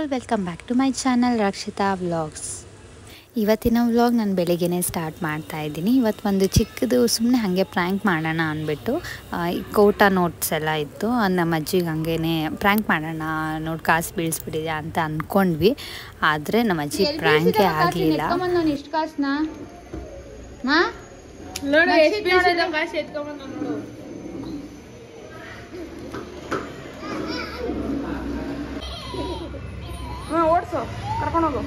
Welcome back to my channel Rakshitha vlogs ಇವತ್ತಿನ vlog ನಾನು ಬೆಳಿಗ್ಗೆನೇ ಸ್ಟಾರ್ಟ್ ಮಾಡ್ತಾ ಇದ್ದೀನಿ ಇವತ್ತು ಒಂದು ಚಿಕ್ಕದು ಸುಮ್ಮನೆ ಹಾಗೆ ಪ್ರ್ಯಾಂಕ್ ಮಾಡೋಣ ಅಂದ್ಬಿಟ್ಟು ಆ, ಈ ಕೋಟ ನೋಟ್ಸ್ ಎಲ್ಲ ಇತ್ತು ಅದ್ ನಮ್ಮ ಅಜ್ಜಿಗೆ ಹಂಗೇನೆ ಪ್ರ್ಯಾಂಕ್ ಮಾಡೋಣ ನೋಡಿ ಕಾಸು ಬೀಳಿಸ್ಬಿಟ್ಟಿದೆ ಅಂತ ಅಂದ್ಕೊಂಡ್ವಿ ಆದರೆ ನಮ್ಮ ಅಜ್ಜಿ ಪ್ರ್ಯಾಂಕೇ ಆಗಲಿಲ್ಲ ಇಷ್ಟು ಕಾಸ್ನ ಮಾ ನೋಡು ಲಕ್ಷ ಎಷ್ಟು ಬೀಳ್ಸಿದ ಕಾಸು ಎತ್ಕೊಂಬಂದ ನೋಡು ಹಾ ಓಡ್ಸು ಕರ್ಕೊಂಡೋಗು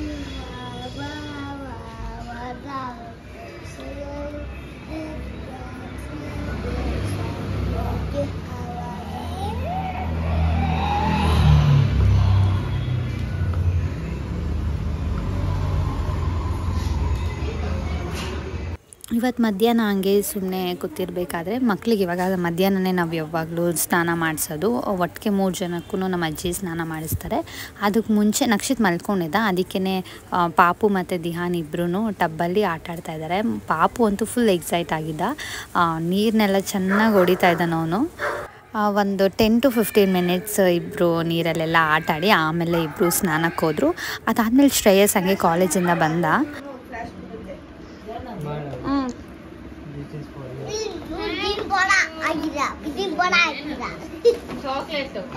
ಇವತ್ತು ಮಧ್ಯಾಹ್ನ ಹಂಗೆ ಸುಮ್ಮನೆ ಕೂತಿರ್ಬೇಕಾದ್ರೆ ಮಕ್ಳಿಗೆ ಇವಾಗ ಮಧ್ಯಾಹ್ನನೇ ನಾವು ಯಾವಾಗಲೂ ಸ್ನಾನ ಮಾಡಿಸೋದು ಒಟ್ಟಿಗೆ ಮೂರು ಜನಕ್ಕೂ ನಮ್ಮ ಅಜ್ಜಿ ಸ್ನಾನ ಮಾಡಿಸ್ತಾರೆ ಅದಕ್ಕೆ ಮುಂಚೆ ನಕ್ಷಿತ್ ಮಲ್ಕೊಂಡಿದ್ದ ಅದಕ್ಕೇ ಪಾಪು ಮತ್ತು ದಿಹಾನ್ ಇಬ್ಬರೂ ಟಬ್ಬಲ್ಲಿ ಆಟ ಆಡ್ತಾ ಇದ್ದಾರೆ ಪಾಪು ಅಂತೂ ಫುಲ್ ಎಕ್ಸೈಟ್ ಆಗಿದ್ದ ನೀರನ್ನೆಲ್ಲ ಚೆನ್ನಾಗಿ ಹೊಡಿತಾ ಇದ್ದಾನ ಅವನು ಒಂದು ಟೆನ್ ಟು ಫಿಫ್ಟೀನ್ ಮಿನಿಟ್ಸ್ ಇಬ್ಬರು ನೀರಲ್ಲೆಲ್ಲ ಆಟ ಆಡಿ ಆಮೇಲೆ ಇಬ್ಬರು ಸ್ನಾನಕ್ಕೆ ಹೋದರು ಅದಾದಮೇಲೆ ಶ್ರೇಯಸ್ ಹಂಗೆ ಕಾಲೇಜಿಂದ ಬಂದ ಹ್ಮ್ ಚಾಕ್ಲೇಟ್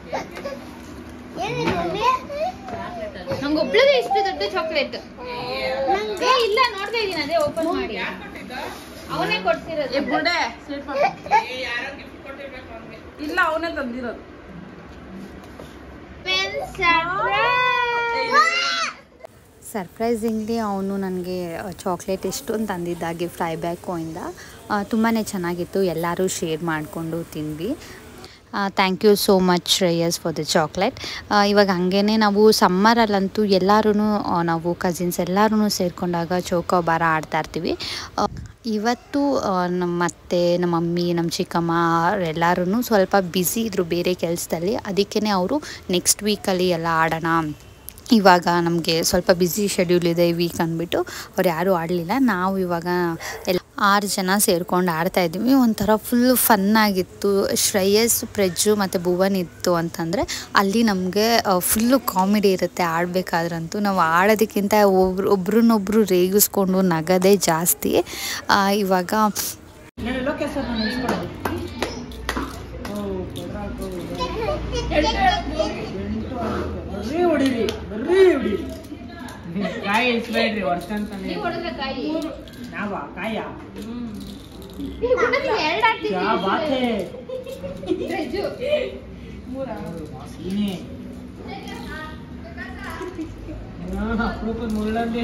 ನಂಗೆ ಒಬ್ಳಿಗೆ ಇಷ್ಟು ದೊಡ್ಡ ಚಾಕ್ಲೇಟ್ ಏ ಇಲ್ಲ ನೋಡ್ತಾ ಇದೀನಿ ಅದೇ ಓಪನ್ ಮಾಡಿ ಅವನೇ ಏ ಕೊಡ್ತಿರೋದು ಬುಡೆ ಸ್ವೀಟ್ ಇಲ್ಲ ಅವನೇ ತಂದಿರೋದು ಸರ್ಪ್ರೈಸಿಂಗ್ಲಿ ಅವನು ನನಗೆ ಚಾಕ್ಲೇಟ್ ಎಷ್ಟು ಅಂತ ಅಂದಿದ್ದ ಗಿಫ್ಟ್ ಐಬ್ಯಾಕೋಯಿಂದ ತುಂಬಾ ಚೆನ್ನಾಗಿತ್ತು ಎಲ್ಲರೂ ಶೇರ್ ಮಾಡಿಕೊಂಡು ತಿಂದ್ವಿ thank you so much Shreyas for the chocolate ಇವಾಗ ಹಾಗೇ ನಾವು ಸಮ್ಮರಲ್ಲಂತೂ ಎಲ್ಲರೂ ನಾವು ಕಸಿನ್ಸ್ ಎಲ್ಲರೂ ಸೇರಿಕೊಂಡಾಗ ಚೌಕೋಬಾರ ಆಡ್ತಾ ಇರ್ತೀವಿ ಆ, ಇವತ್ತು ಆ, ನಮ್ಮ ಅತ್ತೆ ನಮ್ಮ ಮಮ್ಮಿ ನಮ್ಮ ಚಿಕ್ಕಮ್ಮ ಎಲ್ಲರೂ ಸ್ವಲ್ಪ ಬ್ಯುಸಿ ಇದ್ದರು ಬೇರೆ ಕೆಲಸದಲ್ಲಿ ಅದಕ್ಕೇ ಅವರು ನೆಕ್ಸ್ಟ್ ವೀಕಲ್ಲಿ ಎಲ್ಲ ಆಡೋಣ ಇವಾಗ ನಮಗೆ ಸ್ವಲ್ಪ ಬ್ಯುಸಿ ಶೆಡ್ಯೂಲ್ ಇದೆ ಈ ವೀಕ್ ಅಂದ್ಬಿಟ್ಟು ಅವ್ರು ಯಾರೂ ಆಡಲಿಲ್ಲ ನಾವು ಇವಾಗ ಎಲ್ಲ ಆರು ಜನ ಸೇರ್ಕೊಂಡು ಆಡ್ತಾ ಇದ್ವಿ ಒಂಥರ ಫುಲ್ ಫನ್ನಾಗಿತ್ತು ಶ್ರೇಯಸ್ ಪ್ರಜ್ಜು ಮತ್ತು ಭುವನ್ ಇತ್ತು ಅಂತಂದರೆ ಅಲ್ಲಿ ನಮಗೆ ಫುಲ್ಲು ಕಾಮಿಡಿ ಇರುತ್ತೆ ಆಡಬೇಕಾದ್ರಂತೂ ನಾವು ಆಡೋದಕ್ಕಿಂತ ಒಬ್ರು ಒಬ್ರನ್ನೊಬ್ರು ರೇಗಿಸ್ಕೊಂಡು ನಗದೇ ಜಾಸ್ತಿ ಆ, ಇವಾಗ ಬರ್ರಿ ಹೊಡೀರಿ ಬರ್ರಿ ಹೊಡೀರಿ ಕಾಯಿ ಇಸ್ಬೇಡ್ರಿ ವರ್ಷ ಅಂತಾನೆ ನೀವು ಹೊಡೆದ್ರೆ ಕಾಯಿ ನಾವ ಕಾಯ ಎರಡು ಕ್ಯಾ ಬಾತ್ ಹೇ ಆಡ್ತೀನಿ ಸೀನೆ ಅಪರೂಪದ ಮುಳ್ಳಂದಿ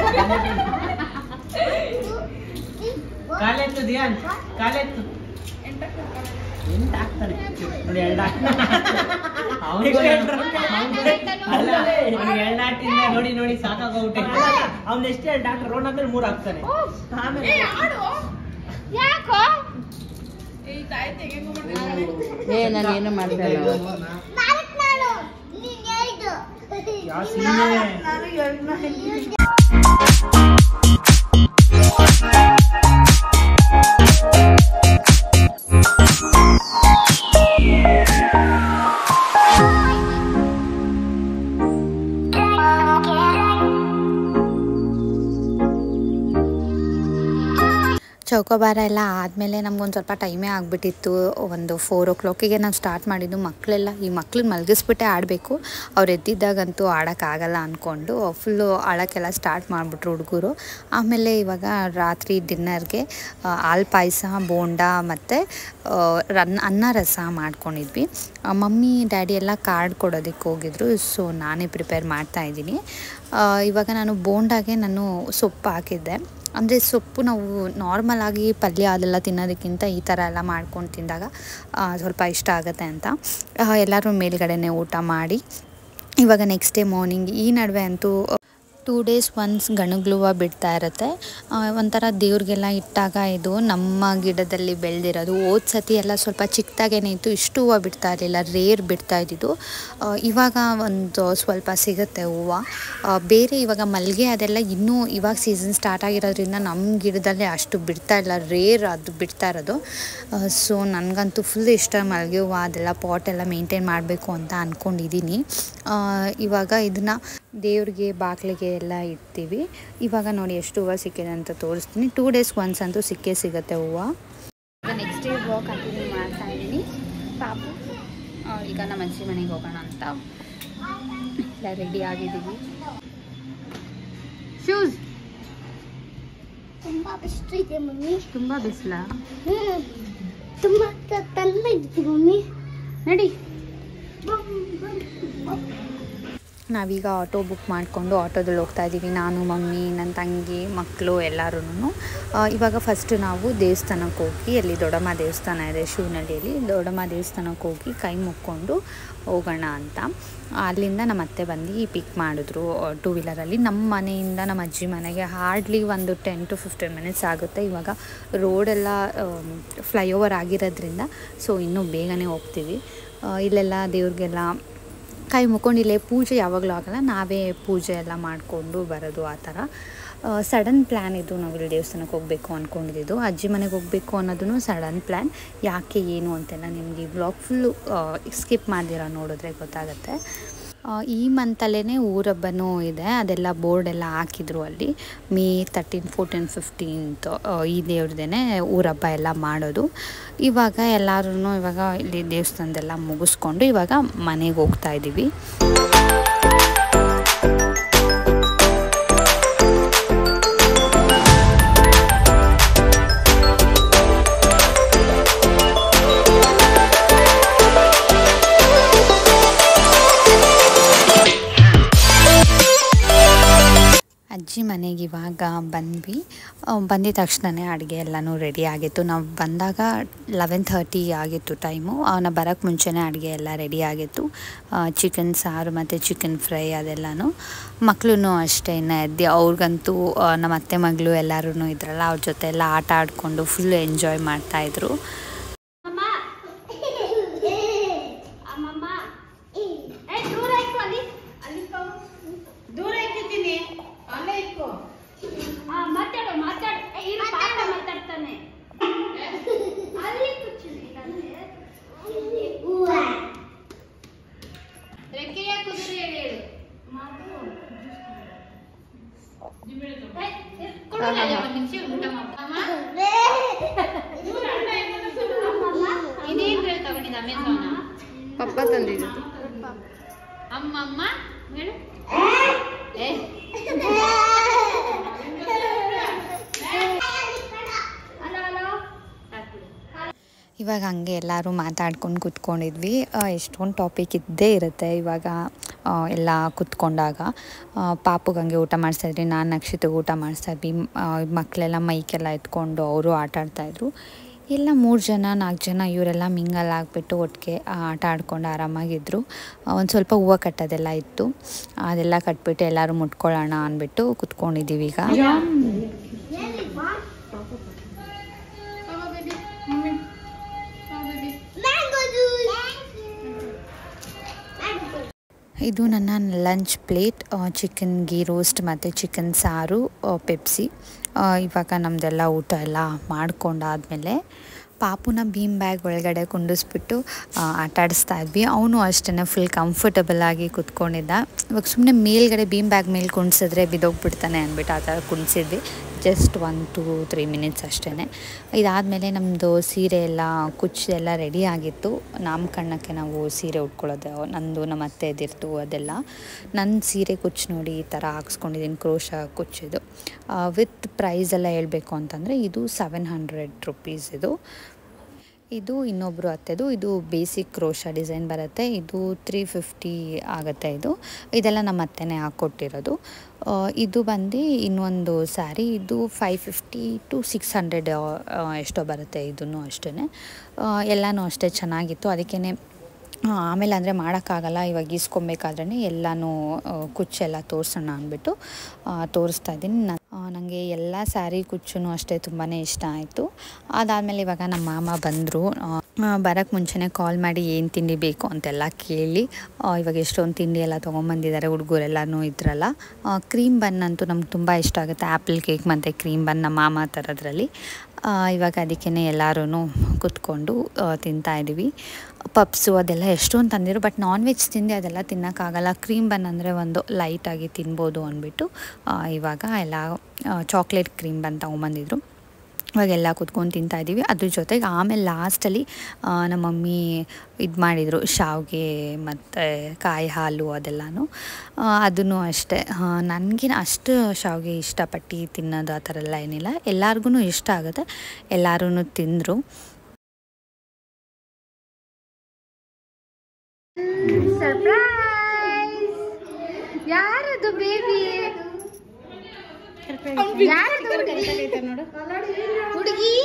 ಕಾಲೆತ್ತು ಧ್ಯಾನ್ ಕಾಲೆತ್ತು ಎಂಟು ಹಾಕ್ತಾನೆ ನೋಡಿ ಎರಡು ಅವನಿಗೆ ಅಲ್ಲ ಅವ್ನಿಗೆ ಎರಡು ಹಾಕ್ತಿಂದ ನೋಡಿ ನೋಡಿ ಸಾಕಾಗೋಗ್ಬಿಟ್ಟೆ ಅವ್ನ ಎಷ್ಟೇ ಎರಡು ಹಾಕ್ತಾರೆ ರೋಡ್ ಆದ್ಮೇಲೆ ಮೂರು ಹಾಕ್ತಾನೆ ಆಮೇಲೆ ಯಾಕೋ ಏ ನಾನು ಏನು ಮಾಡ್ತಾ ಇಲ್ಲ ಯಾವ ಸೀನೆ ಚೌಕೋಬಾರ ಎಲ್ಲ ಆದಮೇಲೆ ನಮ್ಗೊಂದು ಸ್ವಲ್ಪ ಟೈಮೇ ಆಗಿಬಿಟ್ಟಿತ್ತು ಒಂದು ಫೋರ್ ಓ ಕ್ಲಾಕಿಗೆ ನಾವು ಸ್ಟಾರ್ಟ್ ಮಾಡಿದ್ದು ಮಕ್ಕಳೆಲ್ಲ ಈ ಮಕ್ಳನ್ನ ಮಲಗಿಸ್ಬಿಟ್ಟೆ ಆಡಬೇಕು ಅವ್ರು ಎದ್ದಿದ್ದಾಗಂತೂ ಆಡೋಕ್ಕಾಗಲ್ಲ ಅಂದ್ಕೊಂಡು ಫುಲ್ಲು ಆಡೋಕ್ಕೆಲ್ಲ ಸ್ಟಾರ್ಟ್ ಮಾಡಿಬಿಟ್ರು ಹುಡುಗರು ಆಮೇಲೆ ಇವಾಗ ರಾತ್ರಿ ಡಿನ್ನರ್ಗೆ ಹಾಲು ಪಾಯಸ ಬೋಂಡ ಮತ್ತು ರನ್ ಅನ್ನ ರಸ ಮಾಡ್ಕೊಂಡಿದ್ವಿ ಆ, ಮಮ್ಮಿ ಡ್ಯಾಡಿ ಎಲ್ಲ ಕಾರ್ಡ್ ಕೊಡೋದಕ್ಕೆ ಹೋಗಿದ್ರು ಸೊ ನಾನೇ ಪ್ರಿಪೇರ್ ಮಾಡ್ತಾ ಇದ್ದೀನಿ ಇವಾಗ ನಾನು ಬೋಂಡಾಗೆ ನಾನು ಸೊಪ್ಪು ಹಾಕಿದ್ದೆ ಅಂದರೆ ಸೊಪ್ಪು ನಾವು ನಾರ್ಮಲ್ ಆಗಿ ಪಲ್ಯ ಅದೆಲ್ಲ ತಿನ್ನೋದಕ್ಕಿಂತ ಈ ಥರ ಎಲ್ಲ ಮಾಡ್ಕೊಂಡು ತಿಂದಾಗ ಆ, ಸ್ವಲ್ಪ ಇಷ್ಟ ಆಗುತ್ತೆ ಅಂತ ಎಲ್ಲರೂ ಮೇಲ್ಗಡೆನೇ ಊಟ ಮಾಡಿ ಇವಾಗ ನೆಕ್ಸ್ಟ್ ಡೇ ಮಾರ್ನಿಂಗ್ ಈ ನಡುವೆ ಅಂತೂ ಟೂ ಡೇಸ್ ಒನ್ಸ್ ಗಣಗ್ಲೂವ ಬಿಡ್ತಾ ಇರುತ್ತೆ ಆ, ಒಂಥರ ದೇವ್ರಿಗೆಲ್ಲ ಇಟ್ಟಾಗ ಇದು ನಮ್ಮ ಗಿಡದಲ್ಲಿ ಬೆಳೆದಿರೋದು ಹೋದ ಸತಿ ಎಲ್ಲ ಸ್ವಲ್ಪ ಚಿಕ್ಕದಾಗೇನೆ ಇತ್ತು ಇಷ್ಟು ಹೂವು ಬಿಡ್ತಾ ಇರಲಿಲ್ಲ ರೇರ್ ಬಿಡ್ತಾ ಇದ್ದಿದ್ದು ಆ, ಇವಾಗ ಒಂದು ಸ್ವಲ್ಪ ಸಿಗುತ್ತೆ ಹೂವು ಆ, ಬೇರೆ ಇವಾಗ ಮಲ್ಲಿಗೆ ಅದೆಲ್ಲ ಇನ್ನೂ ಇವಾಗ ಸೀಸನ್ ಸ್ಟಾರ್ಟ್ ಆಗಿರೋದ್ರಿಂದ ನಮ್ಮ ಗಿಡದಲ್ಲೇ ಅಷ್ಟು ಬಿಡ್ತಾ ಇಲ್ಲ ರೇರ್ ಅದು ಬಿಡ್ತಾ ಇರೋದು ಸೊ ನನಗಂತೂ ಫುಲ್ ಇಷ್ಟ ಮಲ್ಲಿಗೆ ಹೂವು ಅದೆಲ್ಲ ಪಾಟ್ ಎಲ್ಲ ಮೇಂಟೈನ್ ಮಾಡಬೇಕು ಅಂತ ಅಂದ್ಕೊಂಡಿದ್ದೀನಿ ಇವಾಗ ಇದನ್ನು ದೇವ್ರಿಗೆ ಬಾಗಿಲಿಗೆ ಎಲ್ಲ ಇಡ್ತೀವಿ ಇವಾಗ ನೋಡಿ ಎಷ್ಟು ಹೂವು ಸಿಕ್ಕಿದೆ ಅಂತ ತೋರಿಸ್ತೀನಿ ಟೂ ಡೇಸ್ ಒನ್ಸ್ ಅಂತೂ ಸಿಕ್ಕೇ ಸಿಗುತ್ತೆ ಹೂವು ನೆಕ್ಸ್ಟ್ ಡೇ ಬ್ಲಾಗ್ ಕಂಟಿನ್ಯೂ ಮಾಡ್ತಾ ಇದ್ದೀನಿ ಪಾಪು ಆ, ಈಗ ನಮ್ಮ ಅಜ್ಜಿ ಮನೆಗೆ ಹೋಗೋಣ ಅಂತ ಎಲ್ಲ ರೆಡಿ ಆಗಿದ್ದೀವಿ ಶೂಸ್ ತುಂಬಾ ಬೆಸ್ಟ್ ಇದೆ ಮಮ್ಮಿ ತುಂಬ ಬಿಸಿಲ ಹ್ಮ್ ತುಂಬಾ ತಂದ ಇದ್ದೀವಿ ಮಮ್ಮಿ ನಡಿ ಬಮ್, ಬಮ್, ಬಮ್. ನಾವೀಗ ಆಟೋ ಬುಕ್ ಮಾಡಿಕೊಂಡು ಆಟೋದಲ್ಲಿ ಹೋಗ್ತಾ ಇದ್ದೀವಿ ನಾನು ಮಮ್ಮಿ ನನ್ನ ತಂಗಿ ಮಕ್ಕಳು ಎಲ್ಲರೂ ಇವಾಗ ಫಸ್ಟ್ ನಾವು ದೇವಸ್ಥಾನಕ್ಕೆ ಹೋಗಿ ಅಲ್ಲಿ ದೊಡ್ಡಮ್ಮ ದೇವಸ್ಥಾನ ಇದೆ ಶಿವನಹಳ್ಳಿಯಲ್ಲಿ ದೊಡ್ಡಮ್ಮ ದೇವಸ್ಥಾನಕ್ಕೆ ಹೋಗಿ ಕೈ ಮುಕ್ಕೊಂಡು ಹೋಗೋಣ ಅಂತ ಅಲ್ಲಿಂದ ನಮ್ಮ ಅತ್ತೆ ಬಂದು ಪಿಕ್ ಮಾಡಿದ್ರು ಟೂ ವೀಲರಲ್ಲಿ ನಮ್ಮ ಮನೆಯಿಂದ ನಮ್ಮ ಅಜ್ಜಿ ಮನೆಗೆ ಹಾರ್ಡ್ಲಿ ಒಂದು ಟೆನ್ ಟು ಫಿಫ್ಟೀನ್ ಮಿನಿಟ್ಸ್ ಆಗುತ್ತೆ ಇವಾಗ ರೋಡೆಲ್ಲ ಫ್ಲೈಓವರ್ ಆಗಿರೋದ್ರಿಂದ ಸೊ ಇನ್ನೂ ಬೇಗನೆ ಹೋಗ್ತೀವಿ ಆ, ಇಲ್ಲೆಲ್ಲ ದೇವ್ರಿಗೆಲ್ಲ ಕೈ ಮುಕ್ಕೊಂಡು ಇಲ್ಲೇ ಪೂಜೆ ಯಾವಾಗಲೂ ಆಗಲ್ಲ ನಾವೇ ಪೂಜೆ ಎಲ್ಲ ಮಾಡಿಕೊಂಡು ಬರೋದು ಆ ಥರ ಸಡನ್ ಪ್ಲ್ಯಾನ್ ಇದು ನಾವು ಇಲ್ಲಿ ದೇವಸ್ಥಾನಕ್ಕೆ ಹೋಗಬೇಕು ಅಂದ್ಕೊಂಡಿದ್ದು ಅಜ್ಜಿ ಮನೆಗೆ ಹೋಗಬೇಕು ಅನ್ನೋದೂ ಸಡನ್ ಪ್ಲ್ಯಾನ್ ಯಾಕೆ ಏನು ಅಂತೆಲ್ಲ ನಿಮಗೆ ಈ ಬ್ಲಾಗ್ ಫುಲ್ಲು ಸ್ಕಿಪ್ ಮಾಡ್ದಿರ ನೋಡಿದ್ರೆ ಗೊತ್ತಾಗುತ್ತೆ ಆ, ಈ ಮಂತಲ್ಲೇ ಊರಬ್ಬನೂ ಇದೆ ಅದೆಲ್ಲ ಬೋರ್ಡ್ ಎಲ್ಲ ಹಾಕಿದ್ರು ಅಲ್ಲಿ ಮೇ ತರ್ಟೀನ್ ಫೋರ್ಟೀನ್ ಫಿಫ್ಟೀನ್ತ್ ಈ ದೇವ್ರದೇ ಊರಬ್ಬ ಎಲ್ಲ ಮಾಡೋದು ಇವಾಗ ಎಲ್ಲರೂ ಇವಾಗ ಇಲ್ಲಿ ದೇವಸ್ಥಾನದೆಲ್ಲ ಮುಗಿಸ್ಕೊಂಡು ಇವಾಗ ಮನೆಗೆ ಹೋಗ್ತಾ ಇದ್ದೀವಿ ಅಜ್ಜಿ ಮನೆಗೆ ಇವಾಗ ಬಂದ್ವಿ ಆ, ಬಂದಿದ ತಕ್ಷಣವೇ ಅಡುಗೆ ಎಲ್ಲನೂ ರೆಡಿ ಆಗಿತ್ತು ನಾವು ಬಂದಾಗ ಲೆವೆನ್ ಥರ್ಟಿ ಆಗಿತ್ತು ಟೈಮು ನಾವು ಬರೋಕ್ಕೆ ಮುಂಚೆನೇ ಅಡುಗೆ ಎಲ್ಲ ರೆಡಿ ಆಗಿತ್ತು ಚಿಕನ್ ಸಾರು ಮತ್ತು ಚಿಕನ್ ಫ್ರೈ ಅದೆಲ್ಲನೂ ಮಕ್ಕಳು ಅಷ್ಟೇ ಇನ್ನು ಎದ್ದು ಅವ್ರಿಗಂತೂ ಆ, ನಮ್ಮ ಅತ್ತೆ ಮಗಳು ಎಲ್ಲರೂ ಇದ್ರಲ್ಲ ಅವ್ರ ಜೊತೆ ಎಲ್ಲ ಆಟ ಆಡಿಕೊಂಡು ಫುಲ್ ಎಂಜಾಯ್ ಮಾಡ್ತಾಯಿದ್ರು ಅಮ್ಮಮ್ಮ ಏ ದೂರ ಇಟ್ಟು ಅಲ್ಲಿ ಅಲ್ಲಿ ದೂರ ಇಟ್ಟಿದ್ದೀನಿ ಅಲ್ಲೇ ಇಟ್ಕೋ ಮಾತಾಡು ಮಾತಾಡು ಏ, ಇರು, ಪಾಪ ಮಾತಾಡ್ತಾನೆ ಅಲ್ಲಿ ಕೂರ್ಚೊಳ್ಳಿ, ಅಲ್ಲಿ. ರೆಕ್ಕೆಯ ಕುದುರೆ ಹೇಳಿ ಹೇಳು ಏ, ಏ, ಕೊಡು ನನಗೆ ಒಂದ್ ನಿಮಿಷ ಊಟ ಮಾಡು. ಅಮ್ಮ, ಇದೇನ್ ಹೇಳಿ ತಗೊಂಡಿದ್ದ ಅಮೆಝಾನ ಪಪ್ಪ ತಂದಿದ್ದು ಅಮ್ಮಮ್ಮ ಹೇಳು ಏ ಹಲೋ ಹಲೋ ಹಾಕ್ಬಿಡು. ಇವಾಗ ಹಂಗೆ ಎಲ್ಲರೂ ಮಾತಾಡ್ಕೊಂಡು ಕೂತ್ಕೊಂಡಿದ್ವಿ ಎಷ್ಟೊಂದು ಟಾಪಿಕ್ ಇದ್ದೇ ಇರುತ್ತೆ ಇವಾಗ ಆ, ಎಲ್ಲ ಕೂತ್ಕೊಂಡಾಗ ಪಾಪುಗೆ ಹಂಗೆ ಊಟ ಮಾಡಿಸ್ತಾಯಿದ್ರಿ ನಾನು ನಕ್ಷಿತಗೆ ಊಟ ಮಾಡಿಸ್ತಾಯಿದ್ವಿ ಮಕ್ಕಳೆಲ್ಲ ಮೈಕೆಲ್ಲ ಎತ್ಕೊಂಡು ಅವರು ಆಟ ಆಡ್ತಾಯಿದ್ರು ಎಲ್ಲ ಮೂರು ಜನ ನಾಲ್ಕು ಜನ ಇವರೆಲ್ಲ ಮಿಂಗಲ್ ಆಗಿಬಿಟ್ಟು ಒಟ್ಟಿಗೆ ಆಟ ಆಡ್ಕೊಂಡು ಆರಾಮಾಗಿದ್ದರು ಒಂದು ಸ್ವಲ್ಪ ಹೂವು ಕಟ್ಟೋದೆಲ್ಲ ಇತ್ತು ಅದೆಲ್ಲ ಕಟ್ಬಿಟ್ಟು ಎಲ್ಲರೂ ಮುಟ್ಕೊಳ್ಳೋಣ ಅಂದ್ಬಿಟ್ಟು ಕೂತ್ಕೊಂಡಿದ್ದೀವಿ ಈಗ ತಗೋ baby. ಮಮ್ಮಿ. ತಗೋ baby. ಮ್ಯಾಂಗೋ ಜ್ಯೂಸ್ ಮ್ಯಾಂಗೋ ಇದು ನನ್ನ lunch plate chicken ghee roast ಮತ್ತು ಚಿಕನ್ ಸಾರು ಪೆಪ್ಸಿ ಆ, ಇವಾಗ ನಮ್ಮದೆಲ್ಲ ಊಟ ಎಲ್ಲ ಮಾಡ್ಕೊಂಡಾದ್ಮೇಲೆ ಪಾಪುನ ಬೀಮ್ ಬ್ಯಾಗ್ ಒಳಗಡೆ ಕುಂಡಿಸ್ಬಿಟ್ಟು ಆ, ಆಟ ಆಡಿಸ್ತಾ ಇದ್ವಿ ಅವನು ಅಷ್ಟೇ ಫುಲ್ ಕಂಫರ್ಟಬಲ್ ಆಗಿ ಕುತ್ಕೊಂಡಿದ್ದ ಇವಾಗ ಸುಮ್ಮನೆ ಮೇಲ್ಗಡೆ ಬೀಮ್ ಬ್ಯಾಗ್ ಮೇಲೆ ಕುಣಿಸಿದ್ರೆ ಬಿದ್ದೋಗ್ಬಿಡ್ತಾನೆ ಅಂದ್ಬಿಟ್ಟು ಆ ಥರ ಕುಣಿಸಿದ್ವಿ just one two three minutes ಅಷ್ಟೇ ಇದಾದಮೇಲೆ ನಮ್ಮದು ಸೀರೆ ಎಲ್ಲ ಕುಚ್ಚು ಎಲ್ಲ ರೆಡಿ ಆಗಿತ್ತು ನಾಮಕರಣಕ್ಕೆ ನಾವು ಸೀರೆ ಉಟ್ಕೊಳ್ಳೋದು ನಂದು ನಮ್ಮ ಅತ್ತೆದಿರ್ತು ಅದೆಲ್ಲ ನನ್ನ ಸೀರೆ ಕುಚ್ಚು ನೋಡಿ ಈ ಥರ ಹಾಕ್ಸ್ಕೊಂಡಿದ್ದೀನಿ ಕ್ರೋಶ ಕುಚ್ಚಿದು ವಿತ್ ಪ್ರೈಸ್ ಎಲ್ಲ ಹೇಳಬೇಕು ಅಂತಂದರೆ ಇದು ಸೆವೆನ್ ಹಂಡ್ರೆಡ್ ರುಪೀಸ್ ಇದು ಇದು ಇನ್ನೊಬ್ಬರು ಅತ್ತೆದು ಇದು ಬೇಸಿಕ್ ಕ್ರೋಶ ಡಿಸೈನ್ ಬರುತ್ತೆ ಇದು ತ್ರೀ ಫಿಫ್ಟಿ ಆಗುತ್ತೆ ಇದು ಇದೆಲ್ಲ ನಮ್ಮ ಅತ್ತೆನೇ ಹಾಕ್ಕೊಟ್ಟಿರೋದು ಆ, ಇದು ಬಂದು ಇನ್ನೊಂದು ಸ್ಯಾರಿ ಇದು five fifty to six hundred ಎಷ್ಟೋ ಬರುತ್ತೆ ಇದನ್ನು ಅಷ್ಟೇ ಎಲ್ಲನೂ ಅಷ್ಟೇ ಚೆನ್ನಾಗಿತ್ತು ಅದಕ್ಕೇ ಆ, ಆಮೇಲೆ ಅಂದರೆ ಮಾಡೋಕ್ಕಾಗಲ್ಲ ಇವಾಗ ಈಸ್ಕೊಬೇಕಾದ್ರೆ ಎಲ್ಲನೂ ಆ, ಕುಚ್ಚೆಲ್ಲ ತೋರಿಸೋಣ ಅಂದ್ಬಿಟ್ಟು ಆ, ತೋರಿಸ್ತಾ ಇದ್ದೀನಿ ನನಗೆ ಎಲ್ಲ ಸ್ಯಾರಿ ಕುಚ್ಚು ಅಷ್ಟೇ ತುಂಬಾ ಇಷ್ಟ ಆಯಿತು ಅದಾದಮೇಲೆ ಇವಾಗ ನಮ್ಮ ಮಾಮ ಬಂದರು ಬರೋಕ್ಕೆ ಮುಂಚೆನೇ ಕಾಲ್ ಮಾಡಿ ಏನು ತಿಂಡಿ ಬೇಕು ಅಂತೆಲ್ಲ ಕೇಳಿ ಆ, ಇವಾಗ ಎಷ್ಟೊಂದು ತಿಂಡಿ ಎಲ್ಲ ತೊಗೊಂಬಂದಿದ್ದಾರೆ ಹುಡುಗರೆಲ್ಲನೂ ಇದ್ರಲ್ಲ ಕ್ರೀಮ್ ಬನ್ ಅಂತೂ ನಮ್ಗೆ ತುಂಬ ಇಷ್ಟ ಆಗುತ್ತೆ ಆ್ಯಪಲ್ ಕೇಕ್ ಮತ್ತು ಕ್ರೀಮ್ ಬನ್ ನಮ್ಮ ಮಾಮ ಥರದ್ರಲ್ಲಿ ಆ, ಇವಾಗ ಅದಕ್ಕೇ ಎಲ್ಲರೂ ಕೂತ್ಕೊಂಡು ಆ, ತಿಂತಾ ಇದ್ದೀವಿ ಪಪ್ಸು ಅದೆಲ್ಲ ಎಷ್ಟೊಂದು ತಂದಿರು ಬಟ್ ನಾನ್ ವೆಜ್ ತಿಂದು ಅದೆಲ್ಲ ತಿನ್ನೋಕ್ಕಾಗಲ್ಲ ಕ್ರೀಮ್ ಬನ್ ಅಂದರೆ ಒಂದು ಲೈಟಾಗಿ ತಿನ್ಬೋದು ಅಂದ್ಬಿಟ್ಟು ಆ, ಇವಾಗ ಎಲ್ಲ ಚಾಕ್ಲೇಟ್ ಕ್ರೀಮ್ ಬನ್ ತೊಗೊಂಬಂದಿದ್ರು ಇವಾಗೆಲ್ಲ ಕುತ್ಕೊಂಡು ತಿಂತಾ ಇದ್ದೀವಿ ಅದ್ರ ಜೊತೆಗೆ ಆಮೇಲೆ ಲಾಸ್ಟಲ್ಲಿ ನಮ್ಮ ಮಮ್ಮಿ ಇದು ಮಾಡಿದರು ಶಾವಿಗೆ ಮತ್ತು ಕಾಯಿ ಹಾಲು ಅದೆಲ್ಲನೂ ಅದನ್ನು ಅಷ್ಟೇ ನನಗಿನ ಅಷ್ಟು ಶಾವಿಗೆ ಇಷ್ಟಪಟ್ಟು ತಿನ್ನೋದು ಆ ಥರ ಎಲ್ಲ ಏನಿಲ್ಲ ಎಲ್ಲರಿಗೂ ಇಷ್ಟ ಆಗುತ್ತೆ ಎಲ್ಲರೂ ತಿಂದರು ಯಾರದು ಬೇಬಿ ಹುಡುಗಿ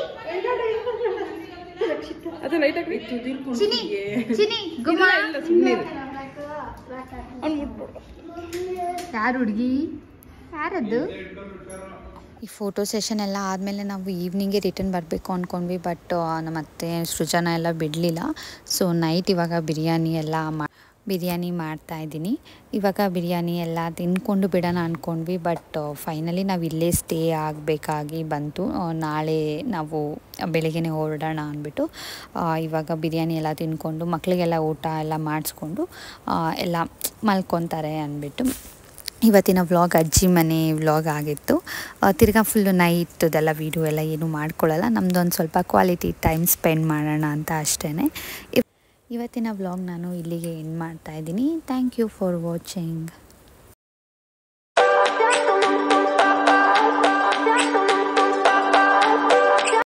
ಅದು ಲೈಟಾಗಿ ಚಿನಿ ಚಿನಿ ಗುಮ್ಮ ಅವ್ನು ಮುಟ್ಬಿಡು ಯಾರು ಹುಡುಗಿ ಯಾರದ್ದು ಈ ಫೋಟೋ ಸೆಷನ್ ಎಲ್ಲ ಆದಮೇಲೆ ನಾವು ಈವ್ನಿಂಗೆ ರಿಟರ್ನ್ ಬರಬೇಕು ಅಂದ್ಕೊಂಡ್ವಿ ಬಟ್ ನಮ್ಮ ಅತ್ತೆ ಸೃಜನ ಎಲ್ಲ ಬಿಡಲಿಲ್ಲ ಸೊ ನೈಟ್ ಇವಾಗ ಬಿರಿಯಾನಿ ಎಲ್ಲ ಮಾ ಬಿರಿಯಾನಿ ಮಾಡ್ತಾ ಇದ್ದೀನಿ ಇವಾಗ ಬಿರಿಯಾನಿ ಎಲ್ಲ ತಿನ್ಕೊಂಡು ಬಿಡೋಣ ಅಂದ್ಕೊಂಡ್ವಿ ಬಟ್ ಫೈನಲಿ ನಾವು ಇಲ್ಲೇ ಸ್ಟೇ ಆಗಬೇಕಾಗಿ ಬಂತು ಆ, ನಾಳೆ ನಾವು ಬೆಳಗ್ಗೆನೇ ಹೊರಡೋಣ ಅಂದ್ಬಿಟ್ಟು ಆ, ಇವಾಗ ಬಿರಿಯಾನಿ ಎಲ್ಲ ತಿನ್ಕೊಂಡು ಮಕ್ಕಳಿಗೆಲ್ಲ ಊಟ ಎಲ್ಲ ಮಾಡಿಸ್ಕೊಂಡು ಆ, ಎಲ್ಲ ಮಲ್ಕೊತಾರೆ ಅಂದ್ಬಿಟ್ಟು ಇವತ್ತಿನ ವ್ಲಾಗ್ ಅಜ್ಜಿ ಮನೆ ವ್ಲಾಗ್ ಆಗಿತ್ತು ಆ, ತಿರ್ಗಾ ಫುಲ್ಲು ನೈಟ್ದೆಲ್ಲ ವೀಡಿಯೋ ಎಲ್ಲ ಏನೂ ಮಾಡ್ಕೊಳ್ಳಲ್ಲ ನಮ್ಮದೊಂದು ಸ್ವಲ್ಪ ಕ್ವಾಲಿಟಿ ಟೈಮ್ ಸ್ಪೆಂಡ್ ಮಾಡೋಣ ಅಂತ ಅಷ್ಟೇ ಇವತ್ತಿನ ವ್ಲಾಗ್ ನಾನು ಇಲ್ಲಿಗೆ ಎಂಡ್ ಮಾಡ್ತಾ ಇದ್ದೀನಿ ಥ್ಯಾಂಕ್ ಯು ಫಾರ್ ವಾಚಿಂಗ್